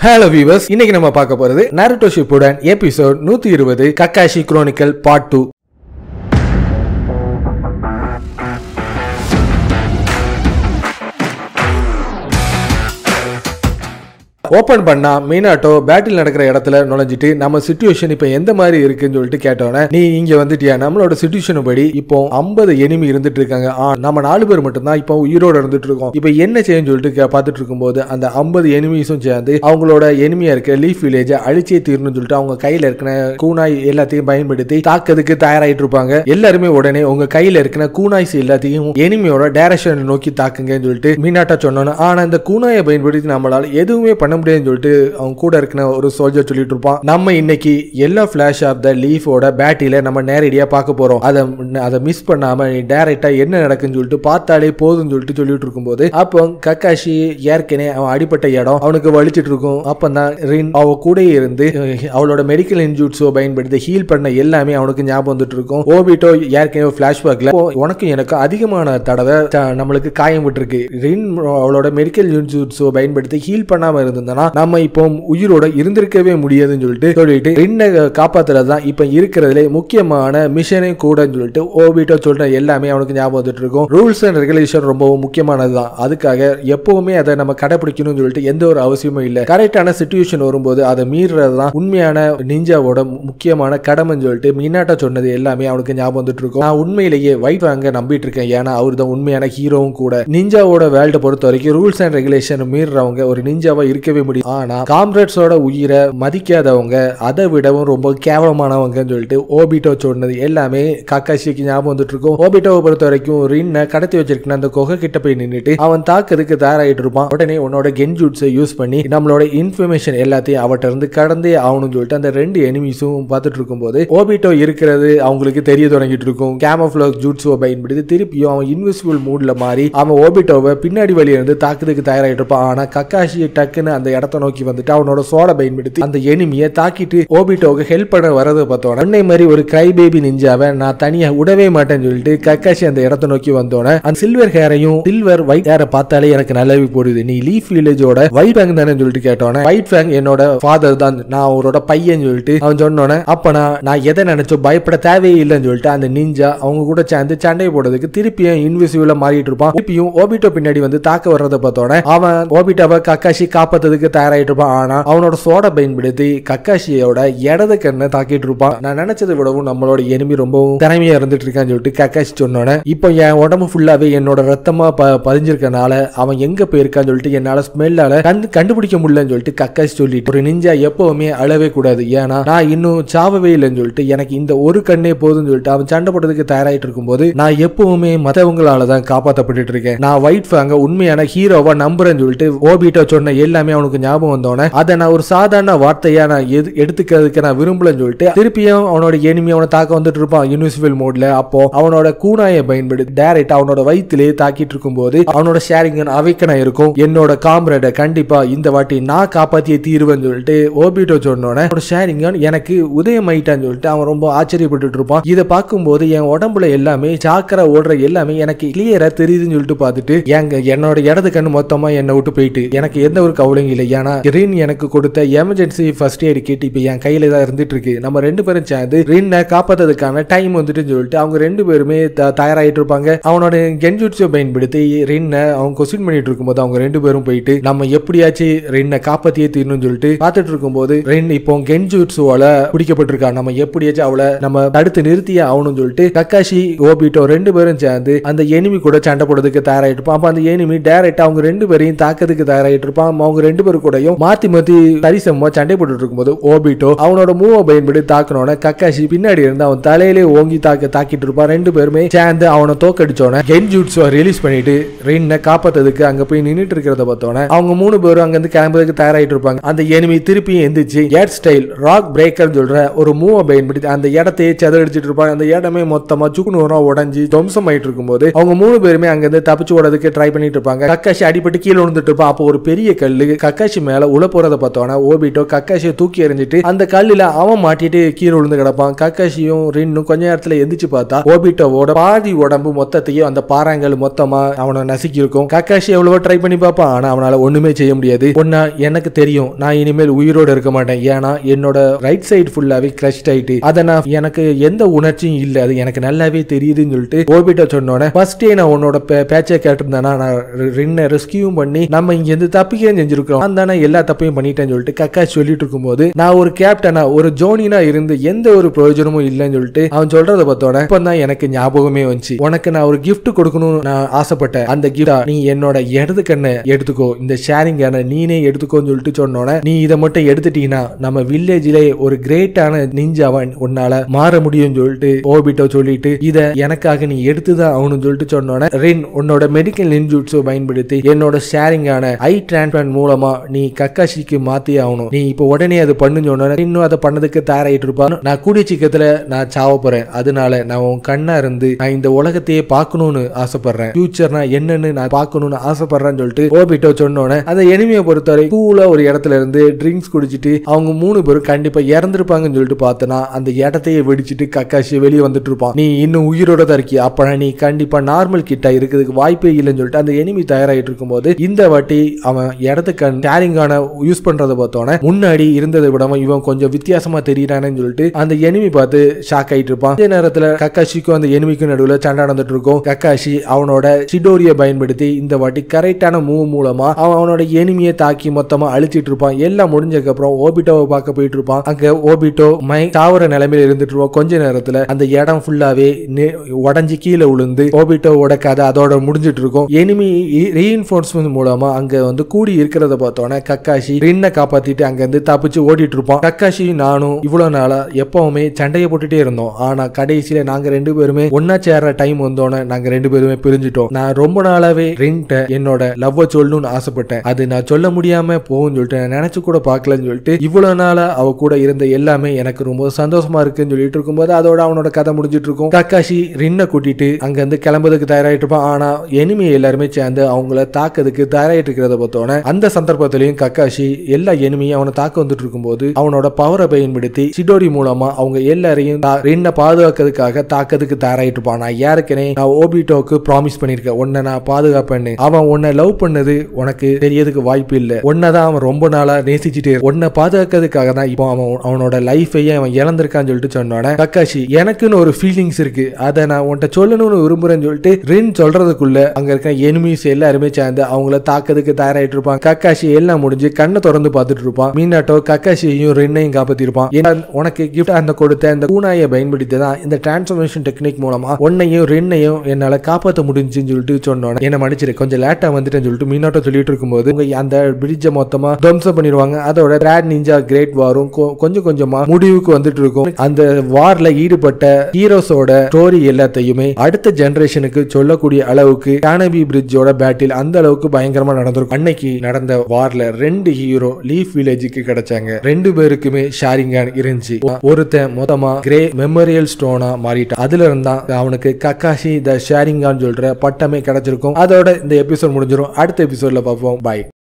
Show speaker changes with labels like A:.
A: hello viewers இன்னைக்கு நம்ம பார்க்க போறது நாருட்டோ ஷிப்புடன் எபிசோட் நூத்தி இருபது Kakashi chronicle part two open பண்ணா மீனாட்டோ பேட்டில் நடக்கிற இடத்துல நுழைஞ்சிட்டு நம்ம சுச்சுவேஷன் இப்போ எந்த மாதிரி இருக்குன்னு சொல்லிட்டு கேட்டோன்னே நீ இங்க வந்துட்டியா நம்மளோட சுச்சுவேஷன் படி இப்போ 50 எனிமி இருந்துட்டு இருக்காங்க ஆ, நம்ம நாலு பேர் மட்டும்தான் இப்போ உயிரோட இருந்துட்டு இருக்கோம் இப்போ என்ன செய்யன்னு சொல்லிட்டு கே- பார்த்துட்டு இருக்கும்போது அந்த 50 எனிமீஸும் சேர்ந்து அவங்களோட எனிமியா இருக்க லீஃப் வில்லேஜை அழிச்சே தீரணும்னு சொல்லிட்டு அவங்க கையில இருக்கிற கூனாய் எல்லாத்தையும் பயன்படுத்தி தாக்கிறதுக்கு தயாராயிட்டு இருப்பாங்க எல்லாருமே உடனே உங்க கையில இருக்கிற கூனாய்ஸ் எல்லாத்தையும் எனிமியோட டைரக்ஷன் நோக்கி தாக்குங்கன்னு சொல்லிட்டு மீனாட்டா சொன்னோன்னு ஆனா இந்த கூனாயை பயன்படுத்தி நம்மளால எதுவுமே பண்ண முடியாதுன்னு சொல்லிட்டு அவங்க கூட இருக்கிற ஒரு சோல்ஜர் சொல்லிட்டு இருப்பான் நம்ம இன்னைக்கு எல்லா ஃபிளாஷ் ஆஃப் த லீஃபோட பேட்டில நம்ம நேரடியா பார்க்க போறோம் அதை அதை மிஸ் பண்ணாம நீ டைரக்டா என்ன நடக்குன்னு சொல்லிட்டு பார்த்தாலே போதும்னு சொல்லிட்டு சொல்லிட்டு இருக்கும்போது அப்போ கக்காஷி ஏற்கனவே அவன் அடிப்பட்ட இடம் அவனுக்கு வலிச்சிட்டு இருக்கும் அப்பதான் ரின் அவ கூடயே இருந்து அஹ், அவளோட மெடிக்கல் இன்ஜூட்ஸோ பயன்படுத்தி ஹீல் பண்ண எல்லாமே அவனுக்கு ஞாபகம் வந்துட்டு இருக்கும் ஓபிட்டோ ஏற்கனவே பிளாஷ்பேக்ல உனக்கும் எனக்கும் அதிகமான தடவை த- நம்மளுக்கு காயம் விட்டுருக்கு ரின் அவளோட மெடிக்கல் இன்ஜூட்ஸோ பயன்படுத்தி ஹீல் பண்ணாம இருந்திருந்தனா நம்ம இப்போ உயிரோட இருந்திருக்கவே முடியாதுன்னு சொல்லிட்டு சொல்லிட்டு ரின்னை காப்பாத்துறது தான் இப்போ இருக்கிறதுல முக்கியமான மிஷனே கூடன்னு சொல்லிட்டு ஓபிட்டோ சொல்ற எல்லாமே அவனுக்கு ஞாபகம் வந்துட்டு இருக்கும் ரூல்ஸ் அண்ட் ரெகுலேஷன் ரொம்பவும் முக்கியமானது தான் அதுக்காக எப்பவுமே அதை நம்ம கடைபிடிக்கணும்னு சொல்லிட்டு எந்த ஒரு அவசியமும் இல்லை கரெக்டான சுச்சுவேஷன் வரும்போது அதை மீறுறது தான் உண்மையான நிஞ்சாவோட முக்கியமான கடமைன்னு சொல்லிட்டு மீனாட்டா சொன்னது எல்லாமே அவனுக்கு ஞாபகம் வந்துட்டு இருக்கும் நான் உண்மையிலேயே ஒயிட் வாங்க நம்பிட்டு இருக்கேன் ஏன்னா அவர் தான் உண்மையான ஹீரோவும் கூட நிஞ்சாவோட வேர்ல்டை பொறுத்த வரைக்கும் ரூல்ஸ் அண்ட் ரெகுலேஷன் மீறுறவங்க ஒரு நிஞ்சாவா இருக்கவே முடியும் ஆனா காம்ரேட்ஸோட உயிரை மதிக்காதவங்க அதை விடவும் ரொம்ப கேவலமானவங்கன்னு சொல்லிட்டு ஓபிட்டோ சொன்னது எல்லாமே காக்காஷிக்கு ஞாபகம் வந்துட்டு இருக்கும் ஓபிட்டோவை பொறுத்த வரைக்கும் ரின்னை கடத்தி வச்சிருக்கிற அந்த குகை கிட்ட போய் நின்னுட்டு அவன் தாக்குறதுக்கு தயாராகிட்டு இருப்பான் உடனே உன்னோட கென்ஜூட்ஸை யூஸ் பண்ணி நம்மளோட இன்ஃபர்மேஷன் எல்லாத்தையும் அவட்ட இருந்து கடந்தே ஆகணும்னு சொல்லிட்டு அந்த ரெண்டு எனிமீஸும் பார்த்துட்டு இருக்கும்போது ஓபிட்டோ இருக்கிறது அவங்களுக்கு தெரிய தொடங்கிட்டு இருக்கும் கேமோஃப்ளோக் ஜூட்ஸுவை பயன்படுத்தி திருப்பியும் அவன் இன்விசிபிள் மூட்ல மாறி அவன் ஓபிட்டோவை பின்னாடி வழியில இருந்து தாக்குறதுக்கு தயாராகிட்டு இருப்பான் ஆனா கக்காஷி டக்குன்னு அந்த இடத்த நோக்கி வந்துட்டு அவனோட சோட பயன்படுத்தி அந்த எனிமியை தாக்கிட்டு ஓபிட்டோவுக்கு ஹெல்ப் பண்ண வரதை பார்த்தோன்னே உன்னை மாதிரி ஒரு கிரை பேபி நிஞ்சாவை நான் தனியா விடவே மாட்டேன்னு சொல்லிட்டு கக்காஷி அந்த இடத்த நோக்கி வந்தோன்னே அந்த சில்வர் ஹேரையும் சில்வர் ஒயிட் ஹேரை பார்த்தாலே எனக்கு நல்லாவே போடுது நீ லீஃப் வில்லேஜோட ஒயிட் ஃபேங் தானே சொல்லிட்டு கேட்டோன்னே ஒயிட் ஃபேங் என்னோட ஃபாதர் தான் நான் அவரோட பையன் சொல்லிட்டு அவன் சொன்னோன்னே அப்ப நான் நான் எதை நினைச்சோ பயப்பட தேவையே இல்லைன்னு சொல்லிட்டு அந்த நிஞ்சா அவங்க கூட சேர்ந்து சண்டை போடுறதுக்கு திருப்பியும் இன்விசிபிளா மாறிட்டு இருப்பான் திருப்பியும் ஓபிட்டோ பின்னாடி வந்து தாக்க வர்றதை பார்த்தோன்னே அவன் ஓபிட்டோவை கக்காஷி காப்பாத்துறதுக்கு தயாராயிட்டு இருப்பான் ஆனா அவனோட சோட பயன்படுத்தி கக்காஷியோட இடது கண்ணை தாக்கிட்டு இருப்பான் நான் நினைச்சதை விடவும் நம்மளோட எனிமி ரொம்பவும் திறமையா இருந்துட்டு இருக்கான்னு சொல்லிட்டு கக்காஷி சொன்னோன்னே இப்போ என் உடம்பு ஃபுல்லாவே என்னோட ரத்தமா ப பதிஞ்சிருக்கனால அவன் எங்க போயிருக்கான்னு சொல்லிட்டு என்னால ஸ்மெல்லால கண்டு கண்டுபிடிக்க முடியலன்னு சொல்லிட்டு கக்காஷி சொல்லிட்டு ஒரு நிஞ்சா எப்பவுமே அழவே கூடாது ஏன்னா நான் இன்னும் சாவவே இல்லைன்னு சொல்லிட்டு எனக்கு இந்த ஒரு கண்ணே போதும்னு சொல்லிட்டு அவன் சண்டை போடுறதுக்கு தயாராயிட்டு இருக்கும்போது நான் எப்பவுமே மத்தவங்களால தான் காப்பாற்றப்பட்டு இருக்கேன் நான் ஒயிட் ஃபேங்க உண்மையான ஹீரோவா நம்புறேன்னு சொல்லிட்டு ஓபிட்டோ சொன்ன எல்லாமே அவனுக்கு ஞாபகம் வந்தோடனே அதை நான் ஒரு சாதாரண வார்த்தையா நான் எது எடுத்துக்கிறதுக்கு நான் விரும்பலன்னு சொல்லிட்டு திருப்பியும் அவனோட எனிமி அவனை தாக்க வந்துட்டு இருப்பான் யூனிசிபிள் மோட்ல அப்போ அவனோட கூனாயை பயன்படுத்தி டைரக்ட் அவனோட வயிற்றிலேயே தாக்கிட்டு இருக்கும்போது அவனோட ஷேரிங் அவைக்கனா இருக்கும் என்னோட காம்ரேட கண்டிப்பா இந்த வாட்டி நான் காப்பாத்திய தீர்வேன்னு சொல்லிட்டு ஓபிட்டோ சொன்னோன்னே அவனோட ஷேரிங் எனக்கு உதயம் ஆயிட்டான்னு சொல்லிட்டு அவன் ரொம்ப ஆச்சரியப்பட்டுட்டு இருப்பான் இதை பார்க்கும்போது என் உடம்புல எல்லாமே சாக்கரை ஓடுற எல்லாமே எனக்கு கிளியரா தெரியுதுன்னு சொல்லிட்டு பார்த்துட்டு எங்க என்னோட இடது கண்ணு மொத்தமா என்னை விட்டு போயிட்டு எனக்கு எந்த ஒரு கவலையும் இல்லை ஏன்னா ரின் எனக்கு கொடுத்த எமர்ஜென்சி ஃபர்ஸ்ட் எய்ட் கிட் இப்போ என் கையில தான் இருந்துட்டு இருக்கு நம்ம ரெண்டு பேரும் சேர்ந்து ரின்னை காப்பாத்துறதுக்கான டைம் வந்துட்டு சொல்லிட்டு அவங்க ரெண்டு பேருமே த- தயாராயிட்டு இருப்பாங்க அவனோட கென்ஜூட்ஸை பயன்படுத்தி ரின்னை அவன் கொஸ்டின் பண்ணிட்டு இருக்கும்போது அவங்க ரெண்டு பேரும் போயிட்டு நம்ம எப்படியாச்சும் ரின்னை காப்பாத்தியே தீரணும்னு சொல்லிட்டு பார்த்துட்டு இருக்கும்போது ரின் இப்போ கென்ஜூட்ஸுவால பிடிக்கப்பட்டிருக்கா நம்ம எப்படியாச்சும் அவளை நம்ம தடுத்து நிறுத்தியே ஆகணும்னு சொல்லிட்டு கக்காஷி ஓபிட்டோ ரெண்டு பேரும் சேர்ந்து அந்த எனிமி கூட சண்டை போடுறதுக்கு தயாராயிட்டு இருப்பான் அப்ப அந்த எனிமி டைரக்டா அவங்க ரெண்டு பேரையும் தாக்கிறதுக்கு தயாராயிட்டு இருப்பான் அவங்க ரெண்டு பேரும் கூடயும் மாத்தி மாத்தி சரிசமமா சண்டை போட்டுட்டு இருக்கும்போது ஓபிட்டோ அவனோட மூவை பயன்படுத்தி தாக்கனோட கக்காஷி பின்னாடி இருந்து அவன் தலையிலே ஓங்கி தாக்க தாக்கிட்டு இருப்பான் ரெண்டு பேருமே சேர்ந்து அவனை தோக்கடிச்சோன கென்ஜூட்ஸோ ரிலீஸ் பண்ணிட்டு ரின்னை காப்பாத்ததுக்கு அங்க போய் நின்னுட்டு இருக்கிறத பார்த்தோன்னே அவங்க மூணு பேரும் அங்க இருந்து கிளம்புறதுக்கு தயாராயிட்டு இருப்பாங்க அந்த எனிமி திருப்பியும் எந்திரிச்சு ஏர் ஸ்டைல் ராக் பிரேக்கர் சொல்ற ஒரு மூவை பயன்படுத்தி அந்த இடத்தையே செதறடிச்சிட்டு இருப்பாங்க அந்த இடமே மொத்தமா சுக்குநூறா உடஞ்சி துவம்சம் ஆயிட்டு இருக்கும்போது அவங்க மூணு பேருமே அங்க இருந்து தப்பிச்சு ஓடுறதுக்கு ட்ரை பண்ணிட்டு இருப்பாங்க கக்காஷி அடிபட்டு கீழே விழுந்துட்டு இருப்பான் அப்போ ஒரு பெரிய கல்லு கக்காஷி மேல உள்ள போறத பார்த்தோன்னா ஓபிட்டோ கக்காஷியை தூக்கி எறிஞ்சிட்டு அந்த கல்லுல அவன் மாட்டிட்டு கீழே விழுந்து கிடப்பான் கக்காஷியும் ரின்னும் கொஞ்ச நேரத்துல எந்திரிச்சு பார்த்தா ஓபிட்டோவோட பாதி உடம்பு மொத்தத்தையும் அந்த பாறாங்கல் மொத்தமா அவனை நசுக்கி இருக்கும் கக்காஷி எவ்வளவோ ட்ரை பண்ணி பார்ப்பான் ஆனா அவனால ஒண்ணுமே செய்ய முடியாது ஒன்னா எனக்கு தெரியும் நான் இனிமேல் உயிரோட இருக்க மாட்டேன் ஏன்னா என்னோட ரைட் சைடு ஃபுல்லாவே கிரஷ்ட் ஆயிட்டு அதை நான் எனக்கு எந்த உணர்ச்சியும் இல்ல அது எனக்கு நல்லாவே தெரியுதுன்னு சொல்லிட்டு ஓபிட்டோ சொன்னோன்னே ஃபர்ஸ்டே நான் உன்னோட பே- பேச்சை கேட்டிருந்தேனா நான் ரின்னை ரெஸ்கியூவும் பண்ணி நம்ம இங்க இருந்து தப்பிக்கவே செஞ்சிருக்கோம் அந்த நான் எல்லா தப்பையும் பண்ணிட்டேன்னு சொல்லிட்டு கக்காஷ் சொல்லிட்டு இருக்கும்போது நான் ஒரு கேப்டனா ஒரு ஜோனினா இருந்து எந்த ஒரு பிரயோஜனமும் இல்லைன்னு சொல்லிட்டு அவன் சொல்றத பார்த்தோன்னே இப்போ தான் எனக்கு ஞாபகமே வந்துச்சு உனக்கு நான் ஒரு gift கொடுக்கணும்னு நான் ஆசைப்பட்டேன் அந்த கிஃப்டா நீ என்னோட இடது கண்ணை எடுத்துக்கோ இந்த ஷேரிங் கண்ணை நீனே எடுத்துக்கோன்னு சொல்லிட்டு சொன்னோன்னே நீ இதை மட்டும் எடுத்துட்டீங்கன்னா நம்ம வில்லேஜ்ல ஒரு கிரேட்டான நிஞ்சாவன் உன்னால மாற முடியும்னு சொல்லிட்டு ஓபிட்டோ சொல்லிட்டு இத எனக்காக நீ எடுத்துதான் ஆகணும்னு சொல்லிட்டு சொன்னோன்னே ரின் உன்னோட மெடிக்கல் நின்ஜூட்ஸை பயன்படுத்தி என்னோட ஷேரிங்கான ஐ டிரான்ஸ்பிளான்ட் மூலமா நீ கக்காஷிக்கு மாத்தி ஆகணும் நீ இப்போ உடனே அது பண்ணுன்னு சொன்னோன்னே இன்னும் அதை பண்ணதுக்கு தயாராயிட்டு இருப்பான் நான் கூடிய சீக்கிரத்துல நான் சாவ போறேன் அதனால நான் உன் கண்ணா இருந்து நான் இந்த உலகத்தையே பார்க்கணும்னு ஆசைப்படுறேன் ஃபியூச்சர்னா என்னன்னு நான் பார்க்கணும்னு ஆசைப்படுறேன்னு சொல்லிட்டு ஓபிட்டோ சொன்னோன்னே அந்த எனிமையை பொறுத்தவரை கூலா ஒரு இடத்துல இருந்து ட்ரிங்க்ஸ் குடிச்சிட்டு அவங்க மூணு பேரும் கண்டிப்பா இறந்துருப்பாங்கன்னு சொல்லிட்டு பார்த்தனா அந்த இடத்தையே வெடிச்சிட்டு கக்காஷி வெளியே வந்துட்டு இருப்பான் நீ இன்னும் உயிரோட தான் இருக்கிய அப்பனா நீ கண்டிப்பா நார்மல் கிட்ட இருக்கிறதுக்கு வாய்ப்பே இல்லைன்னு சொல்லிட்டு அந்த எனிமி தயாராயிட்டு இருக்கும்போது இந்த வாட்டி அவன் இடத்துக்கு கேரிங்கான யூஸ் பண்றதை பார்த்தோன்னே முன்னாடி இருந்ததை விட இவன் கொஞ்சம் வித்தியாசமா தெரியறானேன்னு சொல்லிட்டு அந்த எனிமி பார்த்து ஷாக் ஆயிட்டு இருப்பான் அதே நேரத்துல கக்காஷிக்கும் அந்த எனிமிக்கும் நடுவுல சண்டை நடந்துட்டு இருக்கும் கக்காஷி அவனோட சிடோரியை பயன்படுத்தி இந்த வாட்டி கரெக்டான மூவ் மூலமா அவன் அவனோட எனிமியை தாக்கி மொத்தமா அழிச்சிட்டு இருப்பான் எல்லாம் முடிஞ்சதுக்கு அப்புறம் ஓபிட்டோவை பார்க்க போயிட்டு இருப்பான் அங்க ஓபிட்டோ மை தாவர நிலைமையில இருந்துட்டு இருப்பான் கொஞ்ச நேரத்துல அந்த இடம் ஃபுல்லாவே உடஞ்சி கீழே விழுந்து ஓபிட்டோவோட கதை அதோட முடிஞ்சிட்டு இருக்கும் எனிமி ரீஇன்ஃபோர்ஸ்மெண்ட் மூலமா அங்க வந்து கூடி இருக்கிறத பார்த்தோன்னே கக்காஷி ரின்னை காப்பாத்திட்டு அங்க இருந்து தப்பிச்சு ஓடிட்டு இருப்பான் கக்காஷி நானும் இவ்வளவு நாளா எப்பவுமே சண்டையை போட்டுட்டே இருந்தோம் ஆனா கடைசியில நாங்க ரெண்டு பேருமே ஒன்னா சேர்ற டைம் வந்தோன்னே நாங்க ரெண்டு பேருமே பிரிஞ்சிட்டோம் நான் ரொம்ப நாளாவே ரின்ட்ட என்னோட லவ்வ சொல்லணும்னு ஆசைப்பட்டேன் அது நான் சொல்ல முடியாம போகும்னு சொல்லிட்டு நான் நினைச்சு கூட பார்க்கலன்னு சொல்லிட்டு இவ்வளவு நாளா அவ கூட இருந்த எல்லாமே எனக்கு ரொம்ப சந்தோஷமா இருக்குன்னு சொல்லிட்டு இருக்கும்போது அதோட அவனோட கதை முடிஞ்சிட்டு இருக்கும் கக்காஷி ரின்னை கூட்டிட்டு அங்க இருந்து கிளம்புறதுக்கு தயாராயிட்டு இருப்பான் ஆனா எனிமி எல்லாருமே சேர்ந்து அவங்கள தாக்குறதுக்கு தயாராயிட்டு இருக்கிறத பார்த்தோன்னே அந்த சந்தர்ப்பத்திலையும் கக்காஷி எல்லா எனிமியும் அவனை தாக்க வந்துட்டு இருக்கும்போது அவனோட பவரை பயன்படுத்தி சிடோரி மூலமா அவங்க எல்லாரையும் தா- ரின்னை பாதுகாக்கிறதுக்காக தாக்கிறதுக்கு தயாராயிட்டு இருப்பான் நான் யாருக்கனே நான் ஓபிட்டோக்கு ப்ராமிஸ் பண்ணிருக்கேன் உன்னை நான் பாதுகாப்பேன்னு அவன் உன்னை லவ் பண்ணது உனக்கு தெரியறதுக்கு வாய்ப்பு இல்ல உன்னதான் அவன் ரொம்ப நாளா நேசிச்சுட்டே இரு- உன்னை பாதுகாக்கிறதுக்காக தான் இப்போ அவன் அவனோட லைஃபையே அவன் இழந்திருக்கான்னு சொல்லிட்டு சொன்னோன்னே கக்காஷி எனக்குன்னு ஒரு ஃபீலிங்ஸ் இருக்கு அதை நான் உன்கிட்ட சொல்லணும்னு விரும்புறேன்னு சொல்லிட்டு ரின் சொல்றதுக்குள்ள அங்க இருக்க எனிமீஸ் எல்லாருமே சேர்ந்து அவங்கள தாக்கிறதுக்கு தயாராயிட்டு இருப்பான் கக்காஷி எல்லாம் முடிஞ்சு கண்ணை திறந்து பார்த்துட்டு இருப்பான் மீனாட்டோ கக்காஷியையும் ரின்னையும் காப்பாத்திருப்பான் ஏன்னா உனக்கு கிஃப்ட் அந்த கொடுத்த அந்த கூனாயை பயன்படுத்தி தான் இந்த டிரான்ஸ்ஃபர்மேஷன் டெக்னிக் மூலமா உன்னையும் ரின்னையும் என்னால காப்பாற்ற முடிஞ்சுன்னு சொல்லிட்டு சொன்னோன்னே என்ன மன்னிச்சிரு கொஞ்சம் லேட்டா வந்துட்டேன்னு சொல்லிட்டு மீனாட்டோ சொல்லிட்டு இருக்கும்போது உங்க அந்த பிரிட்ஜை மொத்தமா துவம்சம் பண்ணிடுவாங்க அதோட ரேட் நிஞ்சா கிரேட் வாரும் கொ- கொஞ்சம் கொஞ்சமா முடிவுக்கு வந்துட்டு இருக்கும் அந்த வார்ல ஈடுபட்ட ஹீரோஸோட ஸ்டோரி எல்லாத்தையுமே அடுத்த ஜெனரேஷனுக்கு சொல்லக்கூடிய அளவுக்கு கானபி பிரிட்ஜோட பேட்டில் அந்த அளவுக்கு பயங்கரமா நடந்திருக்கும் அன்னைக்கு நடந்த வார்ல ரெண்டு ஹீரோ லீஃப் வில்லேஜுக்கு கிடைச்சாங்க ரெண்டு பேருக்குமே ஷாரிங்கான் இருந்துச்சு ஒருத்தன் மொத்தமா கிரே மெமோரியல் ஸ்டோனா மாறிட்டான் அதுல இருந்தா அவனுக்கு கக்காஷி த ஷாரிங்கான் சொல்ற பட்டமே கிடைச்சிருக்கும் அதோட இந்த எபிசோட் முடிஞ்சிரும் அடுத்த எபிசோட்ல பார்ப்போம் பாய்